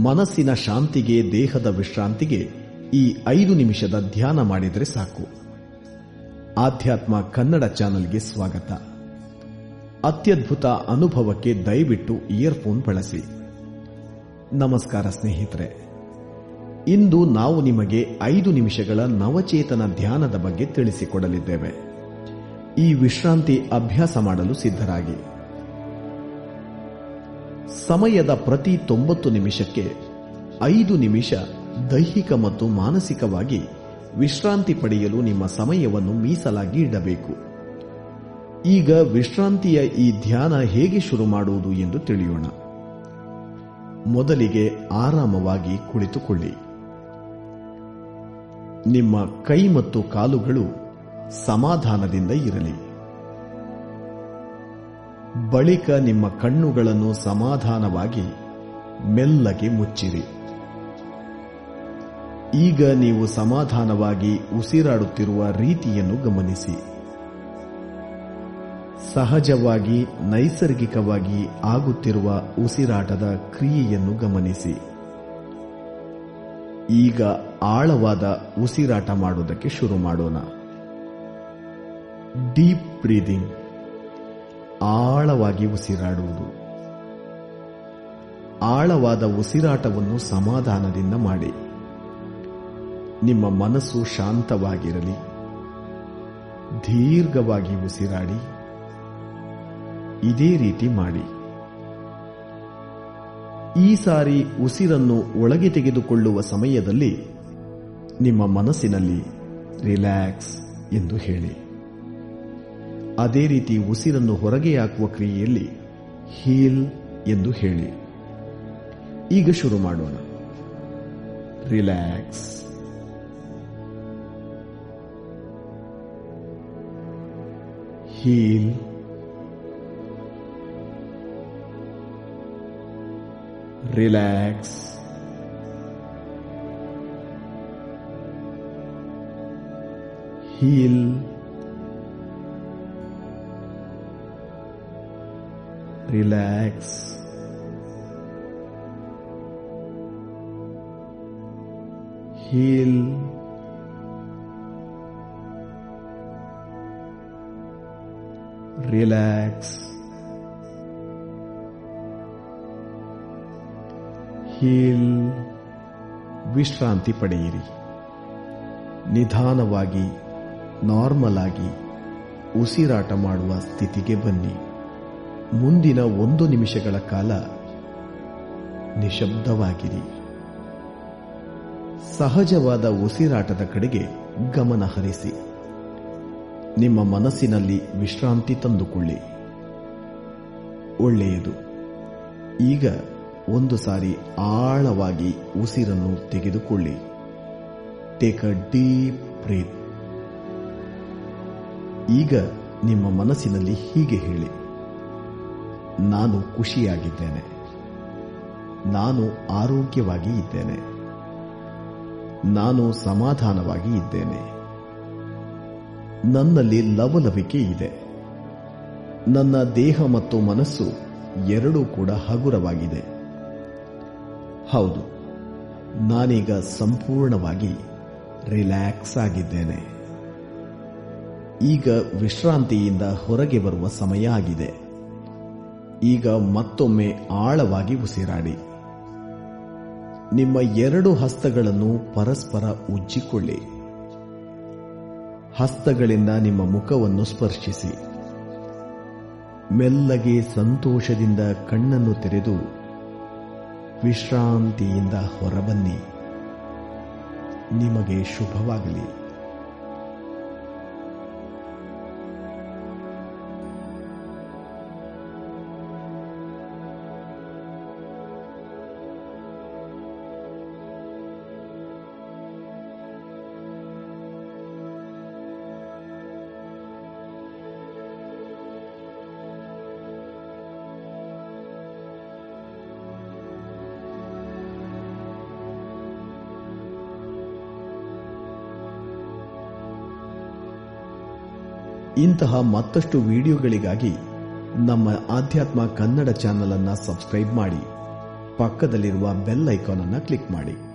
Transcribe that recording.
ಮನಸ್ಸಿನ ಶಾಂತಿಗೆ ದೇಹದ ವಿಶ್ರಾಂತಿಗೆ ಈ ಐದು ನಿಮಿಷದ ಧ್ಯಾನ ಮಾಡಿದರೆ ಸಾಕು ಆಧ್ಯಾತ್ಮ ಕನ್ನಡ ಚಾನೆಲ್ಗೆ ಸ್ವಾಗತ ಅತ್ಯದ್ಭುತ ಅನುಭವಕ್ಕೆ ದಯವಿಟ್ಟು ಇಯರ್ಫೋನ್ ಬಳಸಿ ನಮಸ್ಕಾರ ಸ್ನೇಹಿತರೆ ಇಂದು ನಾವು ನಿಮಗೆ ಐದು ನಿಮಿಷಗಳ ನವಚೇತನ ಧ್ಯಾನದ ಬಗ್ಗೆ ತಿಳಿಸಿಕೊಡಲಿದ್ದೇವೆ ಈ ವಿಶ್ರಾಂತಿ ಅಭ್ಯಾಸ ಮಾಡಲು ಸಿದ್ಧರಾಗಿ ಸಮಯದ ಪ್ರತಿ ತೊಂಬತ್ತು ನಿಮಿಷಕ್ಕೆ ಐದು ನಿಮಿಷ ದೈಹಿಕ ಮತ್ತು ಮಾನಸಿಕವಾಗಿ ವಿಶ್ರಾಂತಿ ಪಡೆಯಲು ನಿಮ್ಮ ಸಮಯವನ್ನು ಮೀಸಲಾಗಿ ಇಡಬೇಕು ಈಗ ವಿಶ್ರಾಂತಿಯ ಈ ಧ್ಯಾನ ಹೇಗೆ ಶುರು ಮಾಡುವುದು ಎಂದು ತಿಳಿಯೋಣ ಮೊದಲಿಗೆ ಆರಾಮವಾಗಿ ಕುಳಿತುಕೊಳ್ಳಿ ನಿಮ್ಮ ಕೈ ಮತ್ತು ಕಾಲುಗಳು ಸಮಾಧಾನದಿಂದ ಇರಲಿ ಬಳಿಕ ನಿಮ್ಮ ಕಣ್ಣುಗಳನ್ನು ಸಮಾಧಾನವಾಗಿ ಮೆಲ್ಲಗೆ ಮುಚ್ಚಿರಿ ಈಗ ನೀವು ಸಮಾಧಾನವಾಗಿ ಉಸಿರಾಡುತ್ತಿರುವ ರೀತಿಯನ್ನು ಗಮನಿಸಿ ಸಹಜವಾಗಿ ನೈಸರ್ಗಿಕವಾಗಿ ಆಗುತ್ತಿರುವ ಉಸಿರಾಟದ ಕ್ರಿಯೆಯನ್ನು ಗಮನಿಸಿ ಈಗ ಆಳವಾದ ಉಸಿರಾಟ ಮಾಡುವುದಕ್ಕೆ ಶುರು ಮಾಡೋಣ ಡೀಪ್ ಬ್ರೀದಿಂಗ್ ಆಳವಾಗಿ ಉಸಿರಾಡುವುದು ಆಳವಾದ ಉಸಿರಾಟವನ್ನು ಸಮಾಧಾನದಿಂದ ಮಾಡಿ ನಿಮ್ಮ ಮನಸ್ಸು ಶಾಂತವಾಗಿರಲಿ ದೀರ್ಘವಾಗಿ ಉಸಿರಾಡಿ ಇದೇ ರೀತಿ ಮಾಡಿ ಈ ಸಾರಿ ಉಸಿರನ್ನು ಒಳಗೆ ತೆಗೆದುಕೊಳ್ಳುವ ಸಮಯದಲ್ಲಿ ನಿಮ್ಮ ಮನಸ್ಸಿನಲ್ಲಿ ರಿಲ್ಯಾಕ್ಸ್ ಎಂದು ಹೇಳಿ ಅದೇ ರೀತಿ ಉಸಿರನ್ನು ಹೊರಗೆ ಹಾಕುವ ಕ್ರಿಯೆಯಲ್ಲಿ ಹೀಲ್ ಎಂದು ಹೇಳಿ ಈಗ ಶುರು ಮಾಡೋಣ relax heal relax heal relax heal relax heal ವಿಶ್ರಾಂತಿ ಪಡೆಯಿರಿ ನಿಧಾನವಾಗಿ ನಾರ್ಮಲ್ ಆಗಿ ಉಸಿರಾಟ ಮಾಡುವ ಸ್ಥಿತಿಗೆ ಬನ್ನಿ ಮುಂದಿನ ಒಂದು ನಿಮಿಷಗಳ ಕಾಲ ನಿಶಬ್ದವಾಗಿರಿ ಸಹಜವಾದ ಉಸಿರಾಟದ ಕಡೆಗೆ ಗಮನ ಹರಿಸಿ ನಿಮ್ಮ ಮನಸ್ಸಿನಲ್ಲಿ ವಿಶ್ರಾಂತಿ ತಂದುಕೊಳ್ಳಿ ಒಳ್ಳೆಯದು ಈಗ ಒಂದು ಸಾರಿ ಆಳವಾಗಿ ಉಸಿರನ್ನು ತೆಗೆದುಕೊಳ್ಳಿ ಟೇಕ್ ಅ ಡೀಪ್ ಬ್ರೀತ್ ಈಗ ನಿಮ್ಮ ಮನಸ್ಸಿನಲ್ಲಿ ಹೀಗೆ ಹೇಳಿ ನಾನು ಖುಷಿಯಾಗಿದ್ದೇನೆ ನಾನು ಆರೋಗ್ಯವಾಗಿ ಇದ್ದೇನೆ ನಾನು ಸಮಾಧಾನವಾಗಿ ಇದ್ದೇನೆ ನನ್ನಲ್ಲಿ ಲವಲವಿಕೆ ಇದೆ ನನ್ನ ದೇಹ ಮತ್ತು ಮನಸ್ಸು ಎರಡೂ ಕೂಡ ಹಗುರವಾಗಿದೆ ಹೌದು ನಾನೀಗ ಸಂಪೂರ್ಣವಾಗಿ ರಿಲ್ಯಾಕ್ಸ್ ಆಗಿದ್ದೇನೆ ಈಗ ವಿಶ್ರಾಂತಿಯಿಂದ ಹೊರಗೆ ಬರುವ ಸಮಯ ಆಗಿದೆ ಈಗ ಮತ್ತೊಮ್ಮೆ ಆಳವಾಗಿ ಉಸಿರಾಡಿ ನಿಮ್ಮ ಎರಡು ಹಸ್ತಗಳನ್ನು ಪರಸ್ಪರ ಉಜ್ಜಿಕೊಳ್ಳಿ ಹಸ್ತಗಳಿಂದ ನಿಮ್ಮ ಮುಖವನ್ನು ಸ್ಪರ್ಶಿಸಿ ಮೆಲ್ಲಗೆ ಸಂತೋಷದಿಂದ ಕಣ್ಣನ್ನು ತೆರೆದು ವಿಶ್ರಾಂತಿಯಿಂದ ಹೊರಬನ್ನಿ ನಿಮಗೆ ಶುಭವಾಗಲಿ ಇಂತಹ ಮತ್ತಷ್ಟು ವಿಡಿಯೋಗಳಿಗಾಗಿ ನಮ್ಮ ಆಧ್ಯಾತ್ಮ ಕನ್ನಡ ಚಾನೆಲ್ ಅನ್ನ ಸಬ್ಸ್ಕ್ರೈಬ್ ಮಾಡಿ ಪಕ್ಕದಲ್ಲಿರುವ ಬೆಲ್ ಐಕಾನ್ ಅನ್ನು ಕ್ಲಿಕ್ ಮಾಡಿ